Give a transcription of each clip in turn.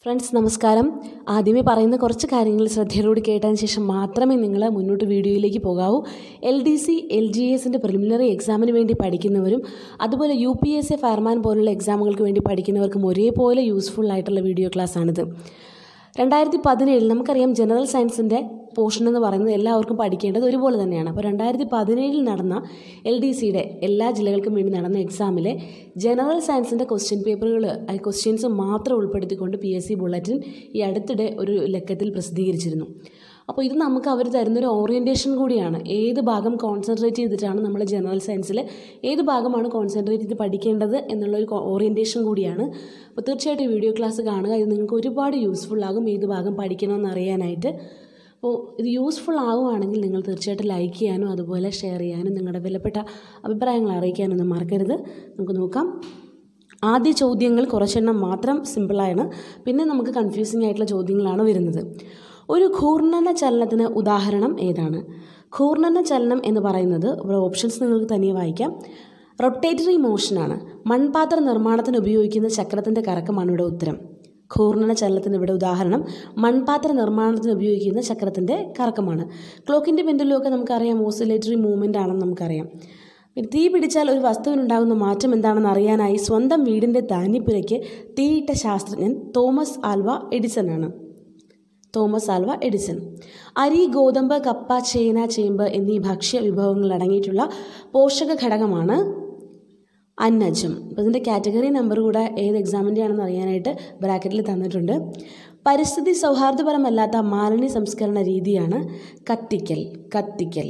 friends നമസ്കാരം ആദ്യമേ പറയുന്ന കുറച്ച് കാര്യങ്ങൾ ശ്രദ്ധയോടുകൂടി കേട്ടതിന് ശേഷം മാത്രമേ നിങ്ങൾ മുന്നോട്ട് വീഡിയോയിലേക്ക് പോകാവൂ L D C L G എസിൻ്റെ പ്രിലിമിനറി എക്സാമിന് വേണ്ടി പഠിക്കുന്നവരും അതുപോലെ U P S A fireman പോലുള്ള എക്സാമുകൾക്ക് വേണ്ടി പഠിക്കുന്നവർക്കും ഒരേപോലെ യൂസ്ഫുൾ ആയിട്ടുള്ള വീഡിയോ ക്ലാസ്സാണിത് രണ്ടായിരത്തി പതിനേഴിൽ നമുക്കറിയാം ജനറൽ സയൻസിൻ്റെ പോർഷൻ എന്ന് പറയുന്നത് എല്ലാവർക്കും പഠിക്കേണ്ടത് ഒരുപോലെ തന്നെയാണ് അപ്പോൾ രണ്ടായിരത്തി പതിനേഴിൽ നടന്ന എൽ ഡി സിയുടെ എല്ലാ ജില്ലകൾക്കും വേണ്ടി നടന്ന എക്സാമിലെ ജനറൽ സയൻസിൻ്റെ ക്വസ്റ്റ്യൻ പേപ്പറുകൾ ക്വസ്റ്റ്യൻസ് മാത്രം ഉൾപ്പെടുത്തിക്കൊണ്ട് പി എസ് സി ബുള്ളറ്റിൻ ഈ അടുത്തിടെ ഒരു ലക്കത്തിൽ പ്രസിദ്ധീകരിച്ചിരുന്നു അപ്പോൾ ഇത് നമുക്ക് അവർ തരുന്നൊരു ഓറിയൻറ്റേഷൻ കൂടിയാണ് ഏത് ഭാഗം കോൺസെൻട്രേറ്റ് ചെയ്തിട്ടാണ് നമ്മൾ ജനറൽ സയൻസിൽ ഏത് ഭാഗമാണ് കോൺസെൻട്രേറ്റ് ചെയ്ത് പഠിക്കേണ്ടത് എന്നുള്ളൊരു ഓറിയൻറ്റേഷൻ കൂടിയാണ് അപ്പോൾ തീർച്ചയായിട്ടും ഈ വീഡിയോ ക്ലാസ് കാണുക ഇത് നിങ്ങൾക്ക് ഒരുപാട് യൂസ്ഫുൾ ആകും ഏത് ഭാഗം പഠിക്കണമെന്ന് അറിയാനായിട്ട് അപ്പോൾ ഇത് യൂസ്ഫുൾ ആവുകയാണെങ്കിൽ നിങ്ങൾ തീർച്ചയായിട്ടും ലൈക്ക് ചെയ്യാനും അതുപോലെ ഷെയർ ചെയ്യാനും നിങ്ങളുടെ വിലപ്പെട്ട അഭിപ്രായങ്ങൾ അറിയിക്കാനൊന്നും മറക്കരുത് നമുക്ക് നോക്കാം ആദ്യ ചോദ്യങ്ങൾ കുറച്ചെണ്ണം മാത്രം സിമ്പിളാണ് പിന്നെ നമുക്ക് കൺഫ്യൂസിങ് ആയിട്ടുള്ള ചോദ്യങ്ങളാണ് വരുന്നത് ഒരു ഘൂർണന ചലനത്തിന് ഉദാഹരണം ഏതാണ് ഘൂർണന ചലനം എന്ന് പറയുന്നത് ഇവിടെ ഓപ്ഷൻസ് നിങ്ങൾക്ക് തനിയെ വായിക്കാം റൊട്ടേറ്ററി മോഷനാണ് മൺപാത്ര നിർമ്മാണത്തിന് ഉപയോഗിക്കുന്ന ചക്രത്തിൻ്റെ കറക്കമാണ് ഇവിടെ ഉത്തരം ഘൂർണന ചലനത്തിന് ഇവിടെ ഉദാഹരണം മൺപാത്ര നിർമ്മാണത്തിന് ഉപയോഗിക്കുന്ന ചക്രത്തിൻ്റെ കറക്കമാണ് ക്ലോക്കിൻ്റെ പെൻഡലുമൊക്കെ നമുക്കറിയാം ഓസിലേറ്ററി മൂവ്മെൻ്റ് ആണെന്ന് നമുക്കറിയാം പിന്നെ തീ പിടിച്ചാൽ ഒരു വസ്തുവിനുണ്ടാകുന്ന മാറ്റം എന്താണെന്ന് അറിയാനായി സ്വന്തം വീടിൻ്റെ ധാന്യപ്പുരയ്ക്ക് തീയിട്ട ശാസ്ത്രജ്ഞൻ തോമസ് ആൽവ എഡിസൺ ആണ് തോമസ് ആൽവ എഡിസൺ അരി ഗോതമ്പ് കപ്പ ചേന ചേമ്പ് എന്നീ ഭക്ഷ്യ വിഭവങ്ങൾ അടങ്ങിയിട്ടുള്ള പോഷക ഘടകമാണ് അന്നജം അപ്പോൾ ഇതിൻ്റെ കാറ്റഗറി നമ്പർ കൂടെ ഏത് എക്സാമിൻ്റെ ആണെന്ന് അറിയാനായിട്ട് ബ്രാക്കറ്റിൽ തന്നിട്ടുണ്ട് പരിസ്ഥിതി സൗഹാർദ്ദപരമല്ലാത്ത മാലിന്യ സംസ്കരണ രീതിയാണ് കത്തിക്കൽ കത്തിക്കൽ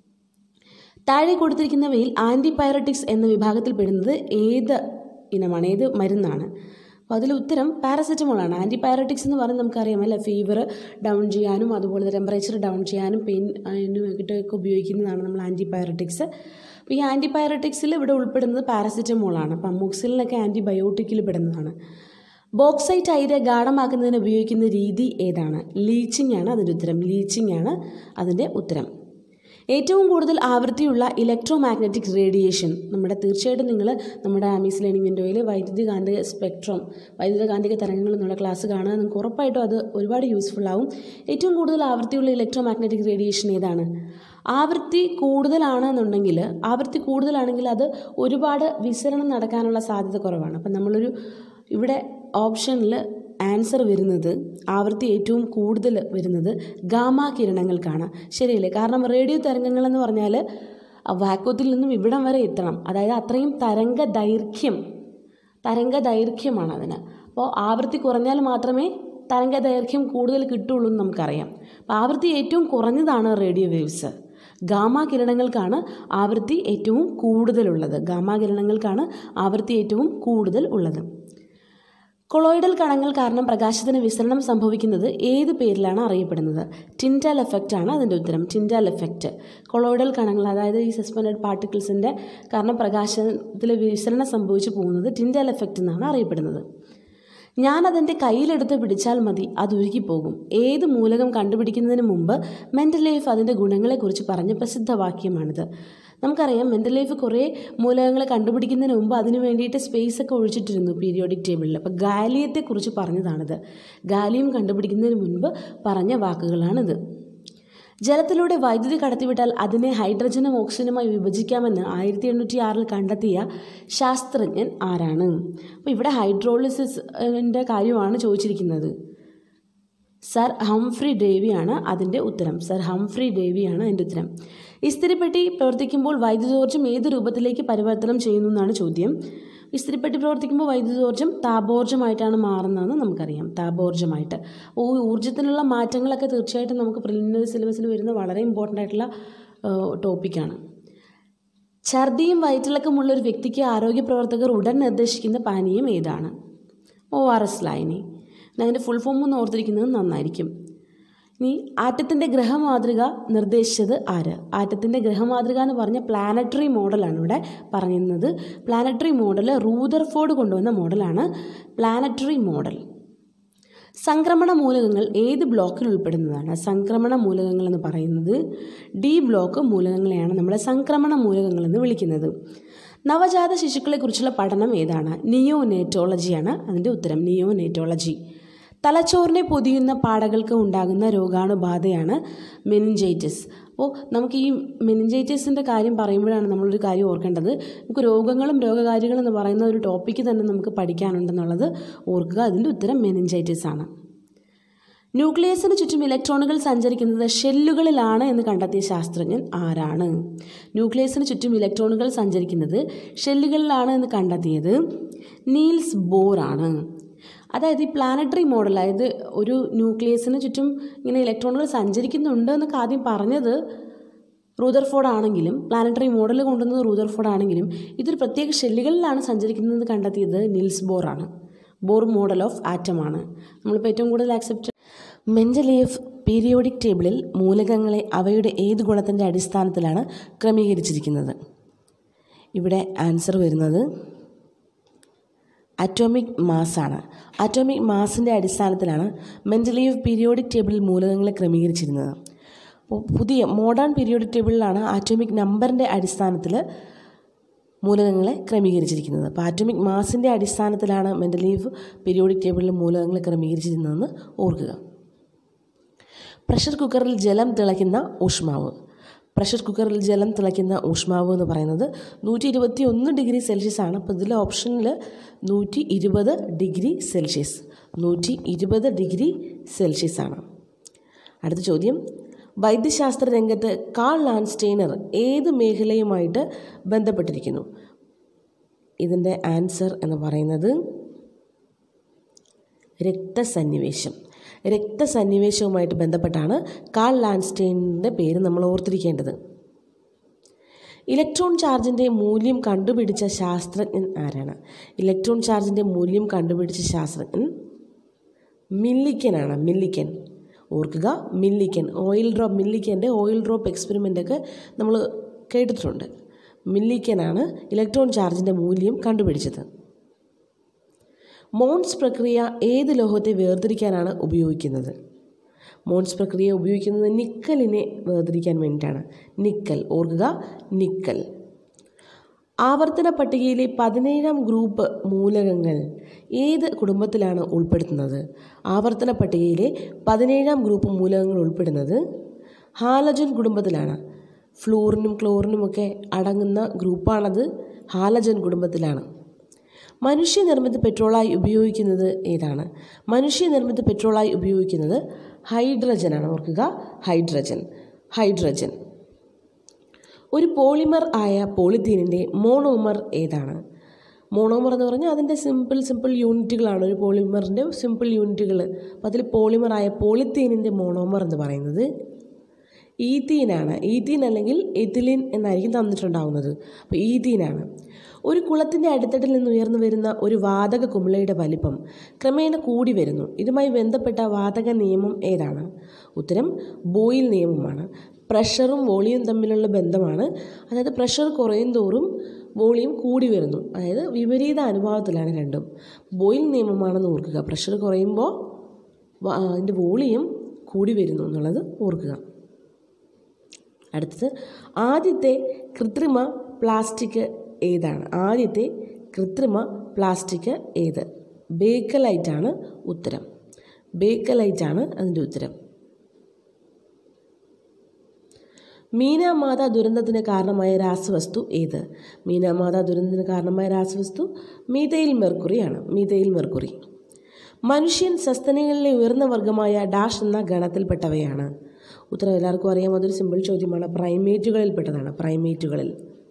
താഴെ കൊടുത്തിരിക്കുന്നവയിൽ ആൻറ്റിബയോട്ടിക്സ് എന്ന വിഭാഗത്തിൽ പെടുന്നത് ഏത് ഇനമാണ് ഏത് മരുന്നാണ് അപ്പോൾ അതിൽ ഉത്തരം പാരസെറ്റമോളാണ് ആൻറ്റിബയോട്ടിക്സ് എന്ന് പറയുന്നത് നമുക്കറിയാം അല്ലേ ഫീവർ ഡൗൺ ചെയ്യാനും അതുപോലെ ടെമ്പറേച്ചർ ഡൗൺ ചെയ്യാനും പെയിൻ വേണ്ടിയിട്ടൊക്കെ ഉപയോഗിക്കുന്നതാണ് നമ്മൾ ആൻറ്റിബയോട്ടിക്സ് അപ്പോൾ ഈ ആൻറ്റിബയോട്ടിക്സിൽ ഇവിടെ ഉൾപ്പെടുന്നത് പാരസെറ്റമോളാണ് അപ്പം അമോക്സിലിനൊക്കെ ആൻറ്റിബയോട്ടിക്കിൽ പെടുന്നതാണ് ബോക്സൈറ്റ് അയിര് ഗാഠമാക്കുന്നതിന് ഉപയോഗിക്കുന്ന രീതി ഏതാണ് ലീച്ചിങ് ആണ് അതിൻ്റെ ഉത്തരം ലീച്ചിങ് ആണ് അതിൻ്റെ ഉത്തരം ഏറ്റവും കൂടുതൽ ആവൃത്തിയുള്ള ഇലക്ട്രോ മാഗ്നറ്റിക് റേഡിയേഷൻ നമ്മുടെ തീർച്ചയായിട്ടും നിങ്ങൾ നമ്മുടെ ആമീസ് ലേണിംഗ് വിൻഡോയിൽ വൈദ്യുതി കാന്തിക സ്പെക്ട്രം വൈദ്യുത കാന്തിക തരംഗങ്ങൾ എന്നുള്ള ക്ലാസ് കാണുക നിങ്ങൾക്ക് ഉറപ്പായിട്ടും അത് ഒരുപാട് യൂസ്ഫുൾ ആവും ഏറ്റവും കൂടുതൽ ആവൃത്തിയുള്ള ഇലക്ട്രോ മാഗ്നറ്റിക് റേഡിയേഷൻ ഏതാണ് ആവൃത്തി കൂടുതലാണെന്നുണ്ടെങ്കിൽ ആവൃത്തി കൂടുതലാണെങ്കിൽ അത് ഒരുപാട് വിസരണം നടക്കാനുള്ള സാധ്യത കുറവാണ് അപ്പം നമ്മളൊരു ഇവിടെ ഓപ്ഷനിൽ ആൻസർ വരുന്നത് ആവൃത്തി ഏറ്റവും കൂടുതൽ വരുന്നത് ഗാമ കിരണങ്ങൾക്കാണ് ശരിയല്ലേ കാരണം റേഡിയോ തരംഗങ്ങൾ എന്ന് പറഞ്ഞാൽ വാക്വത്തിൽ നിന്നും ഇവിടം വരെ എത്തണം അതായത് അത്രയും തരംഗ ദൈർഘ്യം തരംഗ ദൈർഘ്യമാണ് അതിന് അപ്പോൾ ആവൃത്തി കുറഞ്ഞാൽ മാത്രമേ തരംഗ ദൈർഘ്യം കൂടുതൽ കിട്ടുള്ളൂ എന്ന് നമുക്കറിയാം അപ്പോൾ ആവൃത്തി ഏറ്റവും കുറഞ്ഞതാണ് റേഡിയോ വേവ്സ് ഗാമ കിരണങ്ങൾക്കാണ് ആവൃത്തി ഏറ്റവും കൂടുതലുള്ളത് ഗാമ കിരണങ്ങൾക്കാണ് ആവൃത്തി ഏറ്റവും കൂടുതൽ ഉള്ളത് കൊളോയിഡൽ കണങ്ങൾ കാരണം പ്രകാശത്തിന് വിസരണം സംഭവിക്കുന്നത് ഏത് പേരിലാണ് അറിയപ്പെടുന്നത് ടിൻറ്റാൽ എഫക്റ്റ് ആണ് അതിൻ്റെ ഉത്തരം ടിൻറ്റാൽ എഫക്റ്റ് കൊളോയിഡൽ കണങ്ങൾ അതായത് ഈ സസ്പെൻഡഡ് പാർട്ടിക്കിൾസിൻ്റെ കാരണം പ്രകാശത്തിൽ വിസരണം സംഭവിച്ചു പോകുന്നത് ടിൻറ്റാൽ എഫക്റ്റ് എന്നാണ് അറിയപ്പെടുന്നത് ഞാൻ അതെൻ്റെ കയ്യിലെടുത്ത് പിടിച്ചാൽ മതി അത് ഉരുകിപ്പോകും ഏത് മൂലകം കണ്ടുപിടിക്കുന്നതിന് മുമ്പ് മെൻ്റലൈഫ് അതിൻ്റെ ഗുണങ്ങളെക്കുറിച്ച് പറഞ്ഞ പ്രസിദ്ധ വാക്യമാണിത് നമുക്കറിയാം മെൻ്റലൈഫ് കുറേ മൂലകങ്ങൾ കണ്ടുപിടിക്കുന്നതിന് മുമ്പ് അതിന് വേണ്ടിയിട്ട് സ്പേസ് ഒക്കെ ഒഴിച്ചിട്ടിരുന്നു പീരിയോഡിക് ടേബിളിൽ അപ്പോൾ ഗാലിയത്തെക്കുറിച്ച് പറഞ്ഞതാണിത് ഗാലിയം കണ്ടുപിടിക്കുന്നതിന് മുൻപ് പറഞ്ഞ വാക്കുകളാണിത് ജലത്തിലൂടെ വൈദ്യുതി കടത്തിവിട്ടാൽ അതിനെ ഹൈഡ്രജനും ഓക്സിജനുമായി വിഭജിക്കാമെന്ന് ആയിരത്തി എണ്ണൂറ്റി ആറിൽ കണ്ടെത്തിയ ശാസ്ത്രജ്ഞൻ ആരാണ് അപ്പോൾ ഇവിടെ ഹൈഡ്രോളിസിൻ്റെ കാര്യമാണ് ചോദിച്ചിരിക്കുന്നത് സർ ഹംഫ്രി ഡേവിയാണ് അതിൻ്റെ ഉത്തരം സർ ഹംഫ്രി ഡേവിയാണ് അതിൻ്റെ ഉത്തരം ഇസ്തിരിപ്പെട്ടി പ്രവർത്തിക്കുമ്പോൾ വൈദ്യുതോർജ്ജം ഏത് രൂപത്തിലേക്ക് പരിവർത്തനം ചെയ്യുന്നു എന്നാണ് ചോദ്യം ഇസ്തിരിപ്പെട്ടി പ്രവർത്തിക്കുമ്പോൾ വൈദ്യുതോർജ്ജം താപോർജ്ജമായിട്ടാണ് മാറുന്നതെന്ന് നമുക്കറിയാം താപോർജ്ജമായിട്ട് അപ്പോൾ ഊർജ്ജത്തിനുള്ള മാറ്റങ്ങളൊക്കെ തീർച്ചയായിട്ടും നമുക്ക് പ്രിലിമിനറി സിലബസിൽ വരുന്ന വളരെ ഇമ്പോർട്ടൻ്റ് ആയിട്ടുള്ള ടോപ്പിക്കാണ് ഛർദിയും വയറ്റിളക്കമുള്ള ഒരു വ്യക്തിക്ക് ആരോഗ്യ പ്രവർത്തകർ ഉടൻ നിർദ്ദേശിക്കുന്ന പാനീയം ഏതാണ് ഒ ആർ എസ് ലായനി അതിൻ്റെ ഫുൾ ഫോം ഒന്ന് ഓർത്തിരിക്കുന്നത് നന്നായിരിക്കും ഇനി ആറ്റത്തിൻ്റെ ഗ്രഹമാതൃക നിർദ്ദേശിച്ചത് ആര് ആറ്റത്തിൻ്റെ ഗ്രഹമാതൃക എന്ന് പറഞ്ഞ പ്ലാനറ്ററി മോഡലാണ് ഇവിടെ പറയുന്നത് പ്ലാനറ്ററി മോഡൽ റൂദർഫോർഡ് കൊണ്ടുവന്ന മോഡലാണ് പ്ലാനറ്ററി മോഡൽ സംക്രമണ മൂലകങ്ങൾ ഏത് ബ്ലോക്കിൽ ഉൾപ്പെടുന്നതാണ് സംക്രമണ മൂലകങ്ങൾ എന്ന് പറയുന്നത് ഡി ബ്ലോക്ക് മൂലകങ്ങളെയാണ് നമ്മൾ സംക്രമണ മൂലകങ്ങൾ എന്ന് വിളിക്കുന്നത് നവജാത ശിശുക്കളെക്കുറിച്ചുള്ള പഠനം ഏതാണ് നിയോനേറ്റോളജിയാണ് അതിൻ്റെ ഉത്തരം നിയോനേറ്റോളജി തലച്ചോറിനെ പൊതിയുന്ന പാടകൾക്ക് ഉണ്ടാകുന്ന രോഗാണുബാധയാണ് മെനിഞ്ചൈറ്റിസ് അപ്പോൾ നമുക്ക് ഈ മെനിഞ്ചൈറ്റിസിൻ്റെ കാര്യം പറയുമ്പോഴാണ് നമ്മളൊരു കാര്യം ഓർക്കേണ്ടത് നമുക്ക് രോഗങ്ങളും രോഗകാരികളും എന്ന് പറയുന്ന ഒരു ടോപ്പിക്ക് തന്നെ നമുക്ക് പഠിക്കാനുണ്ടെന്നുള്ളത് ഓർക്കുക അതിൻ്റെ ഉത്തരം മെനിഞ്ചൈറ്റിസ് ആണ് ന്യൂക്ലിയസിന് ചുറ്റും ഇലക്ട്രോണുകൾ സഞ്ചരിക്കുന്നത് ഷെല്ലുകളിലാണ് എന്ന് കണ്ടെത്തിയ ശാസ്ത്രജ്ഞൻ ആരാണ് ന്യൂക്ലിയസിന് ചുറ്റും ഇലക്ട്രോണുകൾ സഞ്ചരിക്കുന്നത് ഷെല്ലുകളിലാണ് എന്ന് കണ്ടെത്തിയത് നീൽസ് ബോർ ആണ് അതായത് ഈ പ്ലാനറ്ററി മോഡൽ അതായത് ഒരു ന്യൂക്ലിയസിന് ചുറ്റും ഇങ്ങനെ ഇലക്ട്രോണുകൾ സഞ്ചരിക്കുന്നുണ്ട് എന്നൊക്കെ ആദ്യം പറഞ്ഞത് റൂദർഫോർഡ് ആണെങ്കിലും പ്ലാനറ്ററി മോഡൽ കൊണ്ടുവന്നത് റൂദർഫോർഡ് ആണെങ്കിലും ഇതൊരു പ്രത്യേക ഷെല്ലുകളിലാണ് സഞ്ചരിക്കുന്നതെന്ന് കണ്ടെത്തിയത് നിൽസ് ബോർ ആണ് ബോർ മോഡൽ ഓഫ് ആറ്റം ആണ് നമ്മളിപ്പോൾ ഏറ്റവും കൂടുതൽ ആക്സെപ്റ്റ് മെൻ്റലിയഫ് പീരിയോഡിക് ടേബിളിൽ മൂലകങ്ങളെ അവയുടെ ഏത് ഗുണത്തിൻ്റെ അടിസ്ഥാനത്തിലാണ് ക്രമീകരിച്ചിരിക്കുന്നത് ഇവിടെ ആൻസർ വരുന്നത് അറ്റോമിക് മാസാണ് അറ്റോമിക് മാസിൻ്റെ അടിസ്ഥാനത്തിലാണ് മെൻ്റലിയഫ് പീരിയോഡിക് ടേബിളിൽ മൂലകങ്ങളെ ക്രമീകരിച്ചിരുന്നത് അപ്പോൾ പുതിയ മോഡേൺ പീരിയോഡിക് ടേബിളിലാണ് ആറ്റോമിക് നമ്പറിൻ്റെ അടിസ്ഥാനത്തിൽ മൂലകങ്ങളെ ക്രമീകരിച്ചിരിക്കുന്നത് അപ്പോൾ ആറ്റോമിക് മാസിൻ്റെ അടിസ്ഥാനത്തിലാണ് മെൻ്റലീവ് പീരിയോഡിക് ടേബിളിൽ മൂലകങ്ങളെ ക്രമീകരിച്ചിരുന്നതെന്ന് ഓർക്കുക പ്രഷർ കുക്കറിൽ ജലം തിളയ്ക്കുന്ന ഊഷ്മാവ് പ്രഷർ കുക്കറിൽ ജലം തിളയ്ക്കുന്ന ഊഷ്മാവ് എന്ന് പറയുന്നത് നൂറ്റി ഇരുപത്തി ഒന്ന് ഡിഗ്രി സെൽഷ്യസ് ആണ് അപ്പോൾ ഇതിലെ ഓപ്ഷനിൽ നൂറ്റി ഇരുപത് ഡിഗ്രി സെൽഷ്യസ് നൂറ്റി ഇരുപത് ഡിഗ്രി സെൽഷ്യസ് ആണ് അടുത്ത ചോദ്യം വൈദ്യശാസ്ത്ര രംഗത്ത് കാൾ ലാൻസ്റ്റെയ്നർ ഏത് മേഖലയുമായിട്ട് ബന്ധപ്പെട്ടിരിക്കുന്നു ഇതിൻ്റെ ആൻസർ എന്ന് പറയുന്നത് രക്തസന്നിവേശം രക്തസന്നിവേശവുമായിട്ട് ബന്ധപ്പെട്ടാണ് കാൾ ലാൻസ്റ്റെയിനിൻ്റെ പേര് നമ്മൾ ഓർത്തിരിക്കേണ്ടത് ഇലക്ട്രോൺ ചാർജിൻ്റെ മൂല്യം കണ്ടുപിടിച്ച ശാസ്ത്രജ്ഞൻ ആരാണ് ഇലക്ട്രോൺ ചാർജിൻ്റെ മൂല്യം കണ്ടുപിടിച്ച ശാസ്ത്രജ്ഞൻ മില്ലിക്കനാണ് മില്ലിക്കൻ ഓർക്കുക മില്ലിക്കൻ ഓയിൽ ഡ്രോപ്പ് മില്ലിക്കൻ്റെ ഓയിൽ ഡ്രോപ്പ് എക്സ്പെരിമെൻ്റൊക്കെ നമ്മൾ കേട്ടിട്ടുണ്ട് മില്ലിക്കനാണ് ഇലക്ട്രോൺ ചാർജിൻ്റെ മൂല്യം കണ്ടുപിടിച്ചത് മോൺസ് പ്രക്രിയ ഏത് ലോഹത്തെ വേർതിരിക്കാനാണ് ഉപയോഗിക്കുന്നത് മോൺസ് പ്രക്രിയ ഉപയോഗിക്കുന്നത് നിക്കലിനെ വേർതിരിക്കാൻ വേണ്ടിയിട്ടാണ് നിക്കൽ ഓർക്കുക നിക്കൽ ആവർത്തന പട്ടികയിലെ പതിനേഴാം ഗ്രൂപ്പ് മൂലകങ്ങൾ ഏത് കുടുംബത്തിലാണ് ഉൾപ്പെടുത്തുന്നത് ആവർത്തന പട്ടികയിലെ പതിനേഴാം ഗ്രൂപ്പ് മൂലകങ്ങൾ ഉൾപ്പെടുന്നത് ഹാലജൻ കുടുംബത്തിലാണ് ഫ്ലൂറിനും ക്ലോറിനുമൊക്കെ അടങ്ങുന്ന ഗ്രൂപ്പാണത് ഹാലജൻ കുടുംബത്തിലാണ് മനുഷ്യനിർമ്മിത പെട്രോളായി ഉപയോഗിക്കുന്നത് ഏതാണ് മനുഷ്യനിർമ്മിത പെട്രോളായി ഉപയോഗിക്കുന്നത് ഹൈഡ്രജനാണ് ഓർക്കുക ഹൈഡ്രജൻ ഹൈഡ്രജൻ ഒരു പോളിമർ ആയ പോളിത്തീനിൻ്റെ മോണോമർ ഏതാണ് മോണോമർ എന്ന് പറഞ്ഞാൽ അതിൻ്റെ സിമ്പിൾ സിമ്പിൾ യൂണിറ്റുകളാണ് ഒരു പോളിമറിൻ്റെ സിമ്പിൾ യൂണിറ്റുകൾ അപ്പോൾ അതിൽ പോളിമറായ പോളിത്തീനിൻ്റെ മോണോമർ എന്ന് പറയുന്നത് ഈത്തീനാണ് ഈത്തീൻ അല്ലെങ്കിൽ എഥിലിൻ എന്നായിരിക്കും തന്നിട്ടുണ്ടാവുന്നത് അപ്പോൾ ഈത്തീനാണ് ഒരു കുളത്തിൻ്റെ അടിത്തട്ടിൽ നിന്ന് ഉയർന്നു വരുന്ന ഒരു വാതക കുമിളയുടെ വലിപ്പം ക്രമേണ കൂടി വരുന്നു ഇതുമായി ബന്ധപ്പെട്ട വാതക നിയമം ഏതാണ് ഉത്തരം ബോയിൽ നിയമമാണ് പ്രഷറും വോളിയം തമ്മിലുള്ള ബന്ധമാണ് അതായത് പ്രഷർ കുറയും തോറും വോളിയം കൂടി വരുന്നു അതായത് വിപരീത അനുപാതത്തിലാണ് രണ്ടും ബോയിൽ നിയമമാണെന്ന് ഓർക്കുക പ്രഷർ കുറയുമ്പോൾ അതിൻ്റെ വോളിയം കൂടി വരുന്നു എന്നുള്ളത് ഓർക്കുക അടുത്തത് ആദ്യത്തെ കൃത്രിമ പ്ലാസ്റ്റിക് ഏതാണ് ആദ്യത്തെ കൃത്രിമ പ്ലാസ്റ്റിക് ഏത് ബേക്കലൈറ്റാണ് ഉത്തരം ബേക്കലൈറ്റാണ് അതിൻ്റെ ഉത്തരം മീനാമാത ദുരന്തത്തിന് കാരണമായ രാസവസ്തു ഏത് മീനാമാത ദുരന്തത്തിന് കാരണമായ രാസവസ്തു മീതയിൽ മെർക്കുറിയാണ് മീതയിൽ മെർക്കുറി മനുഷ്യൻ സസ്തനികളിലെ ഉയർന്ന വർഗമായ ഡാഷ് എന്ന ഗണത്തിൽപ്പെട്ടവയാണ് ഉത്തരം എല്ലാവർക്കും അറിയാം അതൊരു സിമ്പിൾ ചോദ്യമാണ് പ്രൈമേറ്റുകളിൽപ്പെട്ടതാണ് പ്രൈമേറ്റുകളിൽ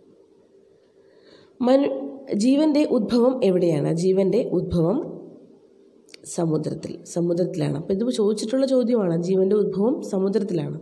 മനു ജീവൻ്റെ ഉദ്ഭവം എവിടെയാണ് ജീവൻ്റെ ഉദ്ഭവം സമുദ്രത്തിൽ സമുദ്രത്തിലാണ് അപ്പോൾ ഇത് ചോദിച്ചിട്ടുള്ള ചോദ്യമാണ് ജീവൻ്റെ ഉദ്ഭവം സമുദ്രത്തിലാണ്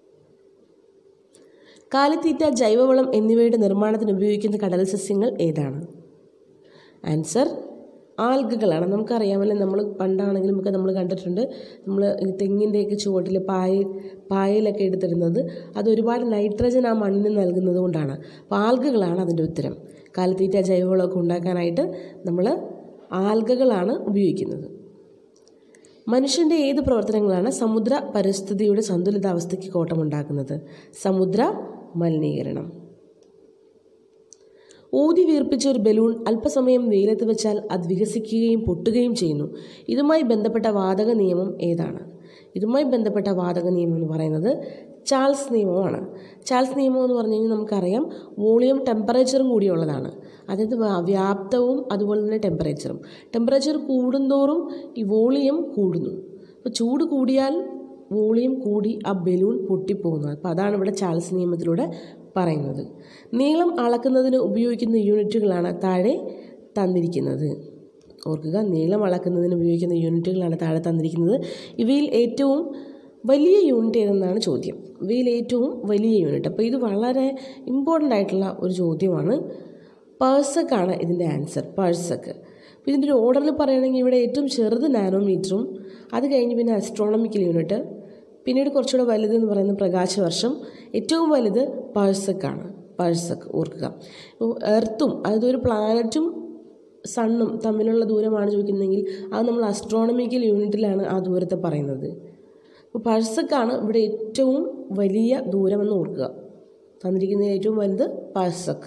കാലിത്തീറ്റ ജൈവവളം എന്നിവയുടെ നിർമ്മാണത്തിന് ഉപയോഗിക്കുന്ന കടൽ സസ്യങ്ങൾ ഏതാണ് ആൻസർ ആൽഗകളാണ് നമുക്കറിയാമല്ലോ നമ്മൾ പണ്ടാണെങ്കിലും ഒക്കെ നമ്മൾ കണ്ടിട്ടുണ്ട് നമ്മൾ തെങ്ങിൻ്റെയൊക്കെ ചുവട്ടിൽ പായ പായലൊക്കെ എടുത്തിരുന്നത് അത് ഒരുപാട് നൈട്രജൻ ആ മണ്ണിന് നൽകുന്നത് കൊണ്ടാണ് അപ്പോൾ ആൽഗകളാണ് അതിൻ്റെ ഉത്തരം കാലിത്തീറ്റ ജൈവവളമൊക്കെ ഉണ്ടാക്കാനായിട്ട് നമ്മൾ ആൽഗകളാണ് ഉപയോഗിക്കുന്നത് മനുഷ്യൻ്റെ ഏത് പ്രവർത്തനങ്ങളാണ് സമുദ്ര പരിസ്ഥിതിയുടെ സന്തുലിതാവസ്ഥയ്ക്ക് കോട്ടമുണ്ടാക്കുന്നത് സമുദ്ര മലിനീകരണം ഊതി വീർപ്പിച്ച ഒരു ബലൂൺ അല്പസമയം വെയിലത്ത് വെച്ചാൽ അത് വികസിക്കുകയും പൊട്ടുകയും ചെയ്യുന്നു ഇതുമായി ബന്ധപ്പെട്ട വാതക നിയമം ഏതാണ് ഇതുമായി ബന്ധപ്പെട്ട വാതക നിയമം എന്ന് പറയുന്നത് ചാൾസ് നിയമമാണ് ചാൾസ് നിയമം എന്ന് പറഞ്ഞു കഴിഞ്ഞാൽ നമുക്കറിയാം വോളിയം ടെമ്പറേച്ചറും കൂടിയുള്ളതാണ് അതായത് വ്യാ- വ്യാപ്തവും അതുപോലെ തന്നെ ടെമ്പറേച്ചറും ടെമ്പറേച്ചർ കൂടുന്തോറും ഈ വോളിയം കൂടുന്നു അപ്പോൾ ചൂട് കൂടിയാൽ വോളിയം കൂടി ആ ബലൂൺ പൊട്ടിപ്പോകുന്നു അപ്പോൾ അതാണ് ഇവിടെ ചാൾസ് നിയമത്തിലൂടെ പറയുന്നത് നീളം അളക്കുന്നതിന് ഉപയോഗിക്കുന്ന യൂണിറ്റുകളാണ് താഴെ തന്നിരിക്കുന്നത് ഓർക്കുക നീളം അളക്കുന്നതിന് ഉപയോഗിക്കുന്ന യൂണിറ്റുകളാണ് താഴെ തന്നിരിക്കുന്നത് ഇവയിൽ ഏറ്റവും വലിയ യൂണിറ്റ് ഏതെന്നാണ് ചോദ്യം ഇവയിൽ ഏറ്റവും വലിയ യൂണിറ്റ് അപ്പോൾ ഇത് വളരെ ഇമ്പോർട്ടൻ്റ് ആയിട്ടുള്ള ഒരു ചോദ്യമാണ് പേഴ്സക്ക് ആണ് ഇതിൻ്റെ ആൻസർ പേഴ്സക്ക് അപ്പോൾ ഇതിൻ്റെ ഒരു ഓർഡറിൽ പറയുകയാണെങ്കിൽ ഇവിടെ ഏറ്റവും ചെറുത് നാനോമീറ്ററും അത് കഴിഞ്ഞ് പിന്നെ അസ്ട്രോണമിക്കൽ യൂണിറ്റ് പിന്നീട് കുറച്ചുകൂടെ വലുതെന്ന് പറയുന്നത് പ്രകാശവർഷം ഏറ്റവും വലുത് പേഴ്സക്കാണ് പേഴ്സക്ക് ഓർക്കുക ഇപ്പോൾ എർത്തും അതായത് ഒരു പ്ലാനറ്റും സണ്ണും തമ്മിലുള്ള ദൂരമാണ് ചോദിക്കുന്നതെങ്കിൽ അത് നമ്മൾ അസ്ട്രോണമിക്കൽ യൂണിറ്റിലാണ് ആ ദൂരത്തെ പറയുന്നത് അപ്പോൾ പഴ്സക്കാണ് ഇവിടെ ഏറ്റവും വലിയ ദൂരമെന്ന് ഓർക്കുക തന്നിരിക്കുന്നതിൽ ഏറ്റവും വലുത് പഴ്സക്ക്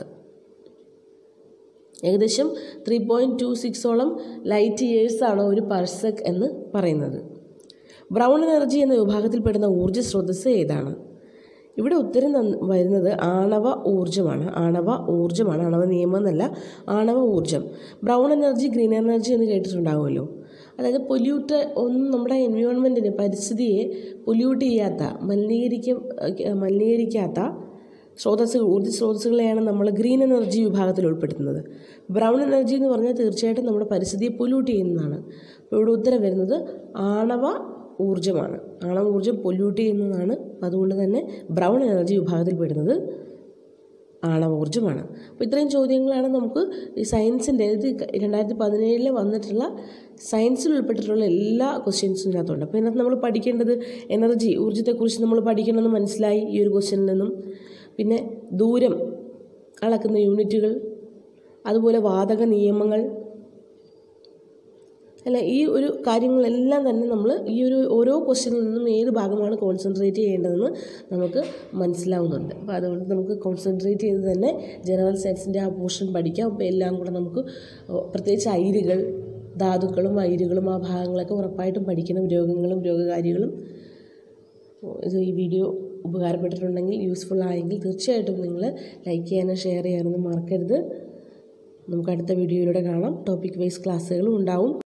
ഏകദേശം ത്രീ പോയിൻറ്റ് ടു സിക്സോളം ലൈറ്റ് ഇയേഴ്സാണ് ഒരു പഴ്സക്ക് എന്ന് പറയുന്നത് ബ്രൗൺ എനർജി എന്ന വിഭാഗത്തിൽപ്പെടുന്ന ഊർജ്ജ സ്രോതസ്സ് ഏതാണ് ഇവിടെ ഉത്തരം തന്ന് വരുന്നത് ആണവ ഊർജ്ജമാണ് ആണവ ഊർജ്ജമാണ് ആണവ നിയമം എന്നല്ല ആണവ ഊർജ്ജം ബ്രൗൺ എനർജി ഗ്രീൻ എനർജി എന്ന് കേട്ടിട്ടുണ്ടാവുമല്ലോ അതായത് പൊല്യൂട്ട് ഒന്നും നമ്മുടെ എൻവയോൺമെൻറ്റിനെ പരിസ്ഥിതിയെ പൊല്യൂട്ട് ചെയ്യാത്ത മലിനീകരിക്ക മലിനീകരിക്കാത്ത സ്രോതസ്സുകൾ ഊർജ്ജ സ്രോതസ്സുകളെയാണ് നമ്മൾ ഗ്രീൻ എനർജി വിഭാഗത്തിൽ ഉൾപ്പെടുത്തുന്നത് ബ്രൗൺ എനർജി എന്ന് പറഞ്ഞാൽ തീർച്ചയായിട്ടും നമ്മുടെ പരിസ്ഥിതിയെ പൊല്യൂട്ട് ചെയ്യുന്നതാണ് അപ്പോൾ ഇവിടെ ഉത്തരം വരുന്നത് ആണവ ഊർജ്ജമാണ് ആണവ ഊർജ്ജം പൊല്യൂട്ട് ചെയ്യുന്നതാണ് അതുകൊണ്ട് തന്നെ ബ്രൗൺ എനർജി വിഭാഗത്തിൽ പെടുന്നത് ആണവോർജ്ജമാണ് അപ്പോൾ ഇത്രയും ചോദ്യങ്ങളാണ് നമുക്ക് ഈ സയൻസിൻ്റെ ഇത് രണ്ടായിരത്തി പതിനേഴിൽ വന്നിട്ടുള്ള സയൻസിൽ ഉൾപ്പെട്ടിട്ടുള്ള എല്ലാ ക്വസ്റ്റ്യൻസും ഇതിനകത്തുണ്ട് അപ്പോൾ ഇതിനകത്ത് നമ്മൾ പഠിക്കേണ്ടത് എനർജി ഊർജ്ജത്തെക്കുറിച്ച് നമ്മൾ പഠിക്കണമെന്ന് മനസ്സിലായി ഈ ഒരു ക്വസ്റ്റ്യനിൽ നിന്നും പിന്നെ ദൂരം അളക്കുന്ന യൂണിറ്റുകൾ അതുപോലെ വാതക നിയമങ്ങൾ അല്ല ഈ ഒരു കാര്യങ്ങളെല്ലാം തന്നെ നമ്മൾ ഈ ഒരു ഓരോ ക്വസ്റ്റ്യനിൽ നിന്നും ഏത് ഭാഗമാണ് കോൺസെൻട്രേറ്റ് ചെയ്യേണ്ടതെന്ന് നമുക്ക് മനസ്സിലാവുന്നുണ്ട് അപ്പോൾ അതുകൊണ്ട് നമുക്ക് കോൺസെൻട്രേറ്റ് ചെയ്ത് തന്നെ ജനറൽ സയൻസിൻ്റെ ആ പോർഷൻ പഠിക്കാം അപ്പോൾ എല്ലാം കൂടെ നമുക്ക് പ്രത്യേകിച്ച് അയിരുകൾ ധാതുക്കളും അയിരുകളും ആ ഭാഗങ്ങളൊക്കെ ഉറപ്പായിട്ടും പഠിക്കണം രോഗങ്ങളും രോഗകാരികളും ഇത് ഈ വീഡിയോ ഉപകാരപ്പെട്ടിട്ടുണ്ടെങ്കിൽ യൂസ്ഫുൾ ആയെങ്കിൽ തീർച്ചയായിട്ടും നിങ്ങൾ ലൈക്ക് ചെയ്യാനും ഷെയർ ചെയ്യാനൊന്നും മറക്കരുത് നമുക്ക് അടുത്ത വീഡിയോയിലൂടെ കാണാം ടോപ്പിക് വൈസ് ക്ലാസ്സുകളും ഉണ്ടാവും